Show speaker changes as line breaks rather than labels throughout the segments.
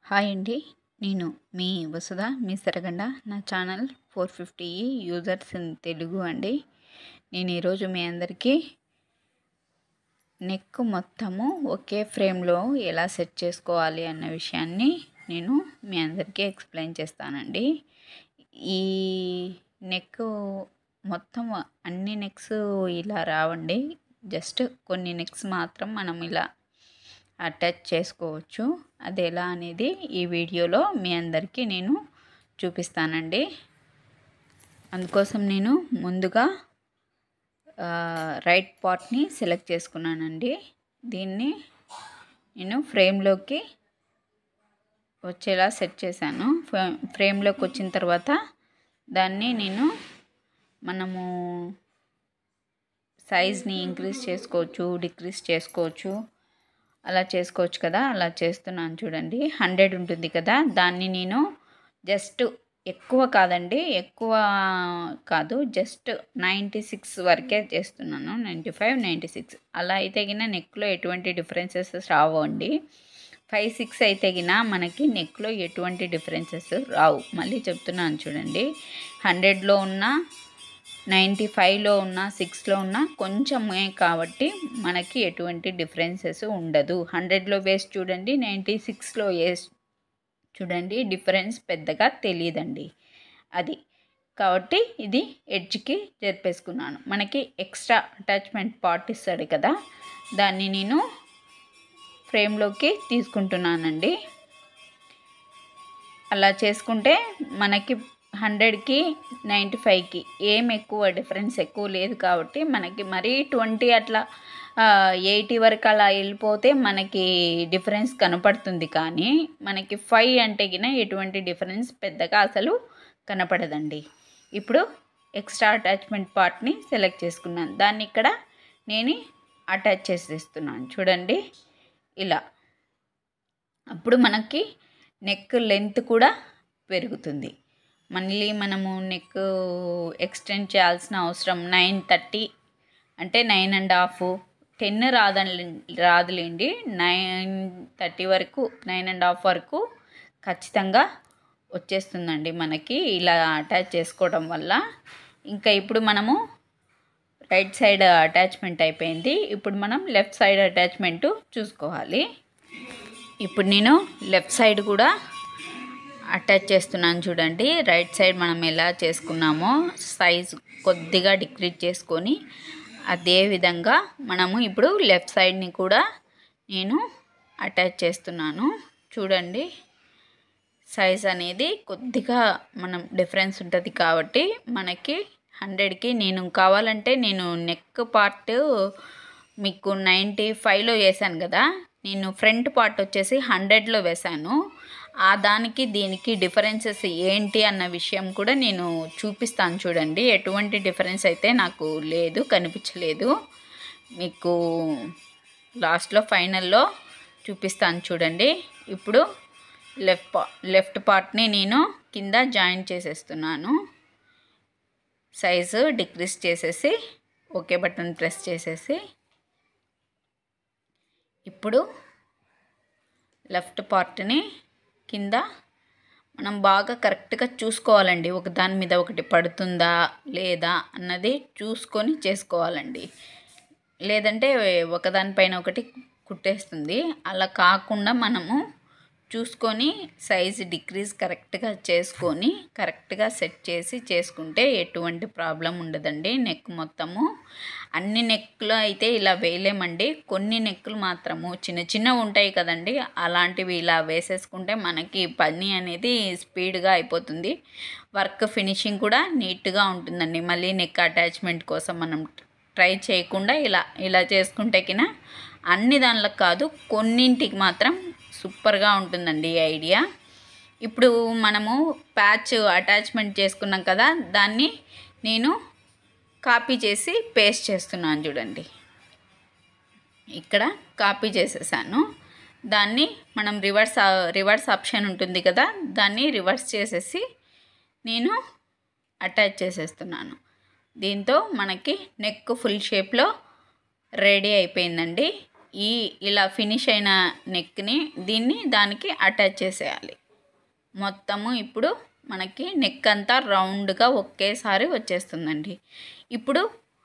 hi అండి నేను మీ వసుధ మీ సరగండ నా channel four fifty users in Telugu అండి నేను ఈరోజు మీ అందరికీ నెక్ మొత్తము ఒకే ఫ్రేమ్లో ఎలా సెట్ చేసుకోవాలి అన్న విషయాన్ని నేను మీ అందరికీ ఎక్స్ప్లెయిన్ చేస్తానండి ఈ నెక్ మొత్తం అన్ని నెక్స్ ఇలా రావండి జస్ట్ కొన్ని నెక్స్ మాత్రం మనం ఇలా అటాచ్ చేసుకోవచ్చు అది ఎలా అనేది ఈ వీడియోలో మీ అందరికీ నేను చూపిస్తానండి అందుకోసం నేను ముందుగా రైట్ పార్ట్ని సెలెక్ట్ చేసుకున్నానండి దీన్ని నేను ఫ్రేమ్లోకి వచ్చేలా సెట్ చేశాను ఫ్రేమ్లోకి వచ్చిన తర్వాత దాన్ని నేను మనము సైజ్ని ఇంక్రీజ్ చేసుకోవచ్చు డిక్రీజ్ చేసుకోవచ్చు అలా చేసుకోవచ్చు కదా అలా చేస్తున్నాను చూడండి హండ్రెడ్ ఉంటుంది కదా దాన్ని నేను జస్ట్ ఎక్కువ కాదండి ఎక్కువ కాదు జస్ట్ నైంటీ సిక్స్ వరకే చేస్తున్నాను నైంటీ ఫైవ్ నైంటీ సిక్స్ అలా అయితే గిన నెక్లో ఎటువంటి డిఫరెన్సెస్ రావండి ఫైవ్ సిక్స్ అయితే గిన మనకి నెక్లో ఎటువంటి డిఫరెన్సెస్ రావు మళ్ళీ చెప్తున్నాను చూడండి హండ్రెడ్లో ఉన్న నైంటీ ఫైవ్లో ఉన్న సిక్స్లో ఉన్న కొంచెమే కాబట్టి మనకి ఎటువంటి డిఫరెన్సెస్ ఉండదు హండ్రెడ్లో వేసి చూడండి నైంటీ సిక్స్లో వేసి చూడండి డిఫరెన్స్ పెద్దగా తెలియదండి అది కాబట్టి ఇది ఎడ్జ్కి జరిపేసుకున్నాను మనకి ఎక్స్ట్రా అటాచ్మెంట్ పార్ట్ ఇస్తాడు కదా దాన్ని నేను ఫ్రేమ్లోకి తీసుకుంటున్నానండి అలా చేసుకుంటే మనకి హండ్రెడ్కి నైంటీ ఫైవ్కి ఏం ఎక్కువ డిఫరెన్స్ ఎక్కువ లేదు కాబట్టి మనకి మరీ ట్వంటీ అట్లా ఎయిటీ వరకు అలా వెళ్ళిపోతే మనకి డిఫరెన్స్ కనపడుతుంది కానీ మనకి ఫైవ్ అంటే గిన ఎటువంటి డిఫరెన్స్ పెద్దగా అసలు కనపడదండి ఇప్పుడు ఎక్స్ట్రా అటాచ్మెంట్ పార్ట్ని సెలెక్ట్ చేసుకున్నాను దాన్ని ఇక్కడ నేను అటాచ్ చేసేస్తున్నాను చూడండి ఇలా అప్పుడు మనకి నెక్ లెంత్ కూడా పెరుగుతుంది మళ్ళీ మనము నెక్ ఎక్స్టెండ్ చేయాల్సిన అవసరం నైన్ థర్టీ అంటే నైన్ అండ్ హాఫ్ టెన్ రాదని రాదులేండి నైన్ థర్టీ వరకు నైన్ అండ్ హాఫ్ వరకు ఖచ్చితంగా వచ్చేస్తుందండి మనకి ఇలా అటాచ్ చేసుకోవడం వల్ల ఇంకా ఇప్పుడు మనము రైట్ సైడ్ అటాచ్మెంట్ అయిపోయింది ఇప్పుడు మనం లెఫ్ట్ సైడ్ అటాచ్మెంట్ చూసుకోవాలి ఇప్పుడు నేను లెఫ్ట్ సైడ్ కూడా అటాచ్ చేస్తున్నాను చూడండి రైట్ సైడ్ మనం ఎలా చేసుకున్నామో సైజ్ కొద్దిగా డిక్రీజ్ చేసుకొని అదే విధంగా మనము ఇప్పుడు లెఫ్ట్ సైడ్ని కూడా నేను అటాచ్ చేస్తున్నాను చూడండి సైజ్ అనేది కొద్దిగా మనం డిఫరెన్స్ ఉంటుంది కాబట్టి మనకి హండ్రెడ్కి నేను కావాలంటే నేను నెక్ పార్ట్ మీకు నైంటీ ఫైవ్లో వేసాను కదా నేను ఫ్రంట్ పార్ట్ వచ్చేసి హండ్రెడ్లో వేశాను ఆ దానికి దీనికి డిఫరెన్సెస్ ఏంటి అన్న విషయం కూడా నేను చూపిస్తాను చూడండి ఎటువంటి డిఫరెన్స్ అయితే నాకు లేదు కనిపించలేదు మీకు లాస్ట్లో ఫైనల్లో చూపిస్తాను చూడండి ఇప్పుడు లెఫ్ట్ పా లెఫ్ట్ పార్ట్ని నేను కింద జాయిన్ చేసేస్తున్నాను సైజు డిక్రీస్ చేసేసి ఓకే బటన్ ప్రెస్ చేసేసి ఇప్పుడు లెఫ్ట్ పార్ట్ని కింద మనం బాగా కరెక్ట్గా చూసుకోవాలండి ఒక దాని మీద ఒకటి పడుతుందా లేదా అన్నది చూసుకొని చేసుకోవాలండి లేదంటే ఒకదానిపైన ఒకటి కుట్టేస్తుంది అలా కాకుండా మనము చూసుకొని సైజ్ డిక్రీజ్ కరెక్ట్గా చేసుకొని కరెక్ట్గా సెట్ చేసి చేసుకుంటే ఎటువంటి ప్రాబ్లం ఉండదండి నెక్ మొత్తము అన్ని నెక్లు అయితే ఇలా వేయలేమండి కొన్ని నెక్కులు మాత్రము చిన్న చిన్న ఉంటాయి కదండి అలాంటివి ఇలా వేసేసుకుంటే మనకి పని అనేది స్పీడ్గా అయిపోతుంది వర్క్ ఫినిషింగ్ కూడా నీట్గా ఉంటుందండి మళ్ళీ నెక్ అటాచ్మెంట్ కోసం మనం ట్రై చేయకుండా ఇలా ఇలా చేసుకుంటే కినా అన్ని దానిలకు కాదు కొన్నింటికి మాత్రం సూపర్గా ఉంటుందండి ఈ ఐడియా ఇప్పుడు మనము ప్యాచ్ అటాచ్మెంట్ చేసుకున్నాం కదా దాన్ని నేను కాపీ చేసి పేస్ట్ చేస్తున్నాను చూడండి ఇక్కడ కాపీ చేసేసాను దాన్ని మనం రివర్స్ రివర్స్ ఆప్షన్ ఉంటుంది కదా దాన్ని రివర్స్ చేసేసి నేను అటాచ్ చేసేస్తున్నాను దీంతో మనకి నెక్ ఫుల్ షేప్లో రెడీ అయిపోయిందండి ఈ ఇలా ఫినిష్ అయిన నెక్ని దీన్ని దానికి అటాచ్ చేసేయాలి మొత్తము ఇప్పుడు మనకి నెక్ అంతా రౌండ్గా ఒకేసారి వచ్చేస్తుందండి ఇప్పుడు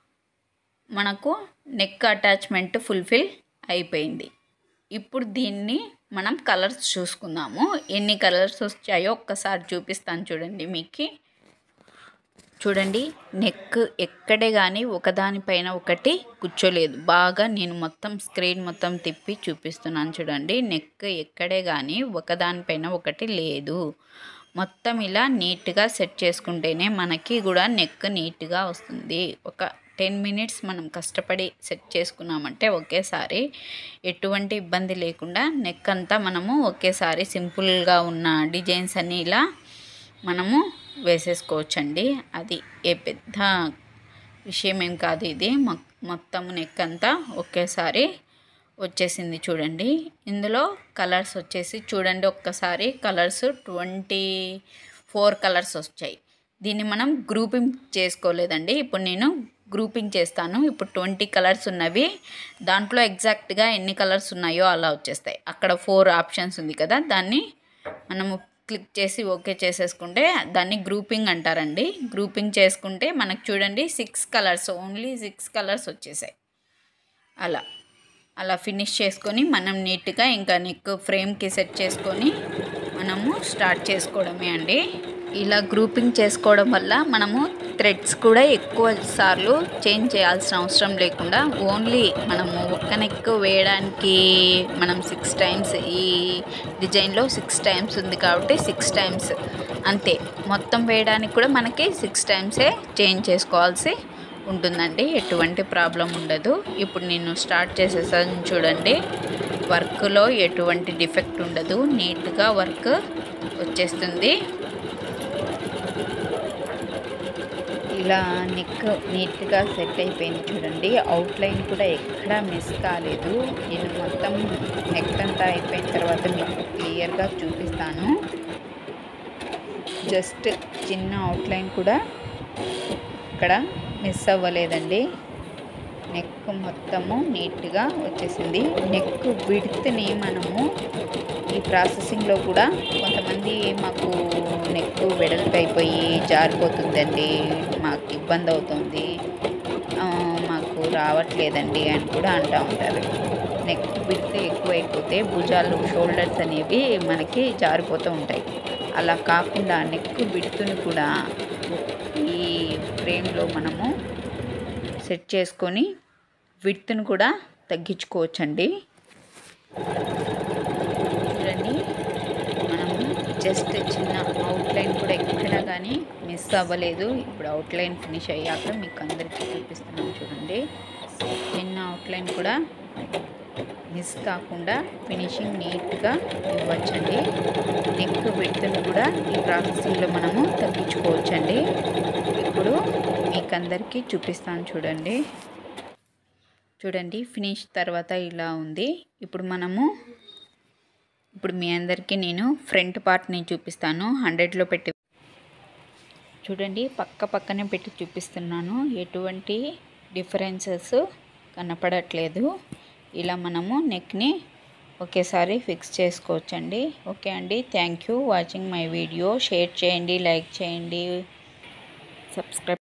మనకు నెక్ అటాచ్మెంట్ ఫుల్ఫిల్ అయిపోయింది ఇప్పుడు దీన్ని మనం కలర్స్ చూసుకుందాము ఎన్ని కలర్స్ వచ్చాయో ఒక్కసారి చూపిస్తాను చూడండి మీకు చూడండి నెక్ ఎక్కడే కానీ ఒకదానిపైన ఒకటి కూర్చోలేదు బాగా నేను మొత్తం స్క్రీన్ మొత్తం తిప్పి చూపిస్తున్నాను చూడండి నెక్ ఎక్కడే కానీ ఒకదానిపైన ఒకటి లేదు మొత్తం ఇలా నీట్గా సెట్ చేసుకుంటేనే మనకి కూడా నెక్ నీట్గా వస్తుంది ఒక టెన్ మినిట్స్ మనం కష్టపడి సెట్ చేసుకున్నామంటే ఒకేసారి ఎటువంటి ఇబ్బంది లేకుండా నెక్ అంతా మనము ఒకేసారి సింపుల్గా ఉన్న డిజైన్స్ అన్నీ ఇలా మనము వేసేసుకోవచ్చండి అది ఏ పెద్ద విషయం ఏం కాదు ఇది మొత్తం నెక్ అంతా ఒకేసారి వచ్చేసింది చూడండి ఇందులో కలర్స్ వచ్చేసి చూడండి ఒక్కసారి కలర్స్ ట్వంటీ ఫోర్ కలర్స్ వచ్చాయి దీన్ని మనం గ్రూపింగ్ చేసుకోలేదండి ఇప్పుడు నేను గ్రూపింగ్ చేస్తాను ఇప్పుడు ట్వంటీ కలర్స్ ఉన్నవి దాంట్లో ఎగ్జాక్ట్గా ఎన్ని కలర్స్ ఉన్నాయో అలా వచ్చేస్తాయి అక్కడ ఫోర్ ఆప్షన్స్ ఉంది కదా దాన్ని మనము క్లిక్ చేసి ఓకే చేసేసుకుంటే దాన్ని గ్రూపింగ్ అంటారండి గ్రూపింగ్ చేసుకుంటే మనకు చూడండి six colours only six colours వచ్చేసాయి అలా అలా ఫినిష్ చేసుకొని మనం నీట్గా ఇంకా నెక్ ఫ్రేమ్కి సెట్ చేసుకొని మనము స్టార్ట్ చేసుకోవడమే అండి ఇలా గ్రూపింగ్ చేసుకోవడం వల్ల మనము థ్రెడ్స్ కూడా ఎక్కువ సార్లు చేంజ్ చేయాల్సిన అవసరం లేకుండా ఓన్లీ మనము ఒక్క నెక్ వేయడానికి మనం సిక్స్ టైమ్స్ ఈ డిజైన్లో సిక్స్ టైమ్స్ ఉంది కాబట్టి సిక్స్ టైమ్స్ అంతే మొత్తం వేయడానికి కూడా మనకి సిక్స్ టైమ్సే చేంజ్ చేసుకోవాల్సి ఉంటుందండి ఎటువంటి ప్రాబ్లం ఉండదు ఇప్పుడు నేను స్టార్ట్ చేసేసాను చూడండి వర్క్లో ఎటువంటి డిఫెక్ట్ ఉండదు నీట్గా వర్క్ వచ్చేస్తుంది ఇలా నెక్ నీట్గా సెట్ అయిపోయింది చూడండి అవుట్లైన్ కూడా ఎక్కడా మిస్ కాలేదు నేను మొత్తం నెక్ అంతా అయిపోయిన తర్వాత మీకు క్లియర్గా చూపిస్తాను జస్ట్ చిన్న అవుట్లైన్ కూడా ఇక్కడ మిస్ అవ్వలేదండి నెక్ మొత్తము నీట్గా వచ్చేసింది నెక్ విడ్త్ని మనము ఈ ప్రాసెసింగ్లో కూడా కొంతమంది మాకు నెక్ వెడల్పు అయిపోయి జారిపోతుందండి మాకు ఇబ్బంది అవుతుంది మాకు రావట్లేదండి అని కూడా అంటూ ఉంటారు నెక్ విడ్త్ ఎక్కువైపోతే భుజాలు షోల్డర్స్ అనేవి మనకి జారిపోతూ ఉంటాయి అలా కాకుండా నెక్ విడ్త్ని కూడా ఈ ఫ్రేమ్లో మనము సెట్ చేసుకొని విడ్త్ను కూడా తగ్గించుకోవచ్చండి చూడండి మనము జస్ట్ చిన్న అవుట్లైన్ కూడా ఎక్కడ కానీ మిస్ అవ్వలేదు ఇప్పుడు అవుట్లైన్ ఫినిష్ అయ్యాక మీకు అందరికీ చూపిస్తున్నాను చూడండి చిన్న అవుట్లైన్ కూడా మిస్ కాకుండా ఫినిషింగ్ నీట్గా ఇవ్వచ్చండి నెక్ విడ్త్ను కూడా ఈ ప్రాసెసింగ్లో మనము తగ్గించుకోవచ్చండి ఇప్పుడు మీకు అందరికీ చూపిస్తాను చూడండి చూడండి ఫినిష్ తర్వాత ఇలా ఉంది ఇప్పుడు మనము ఇప్పుడు మీ అందరికీ నేను ఫ్రంట్ పార్ట్ని చూపిస్తాను హండ్రెడ్లో పెట్టి చూడండి పక్క పక్కనే పెట్టి చూపిస్తున్నాను ఎటువంటి డిఫరెన్సెస్ కనపడట్లేదు ఇలా మనము నెక్ని ఒకేసారి ఫిక్స్ చేసుకోవచ్చండి ఓకే అండి thank you watching my video share చేయండి లైక్ చేయండి సబ్స్క్రైబ్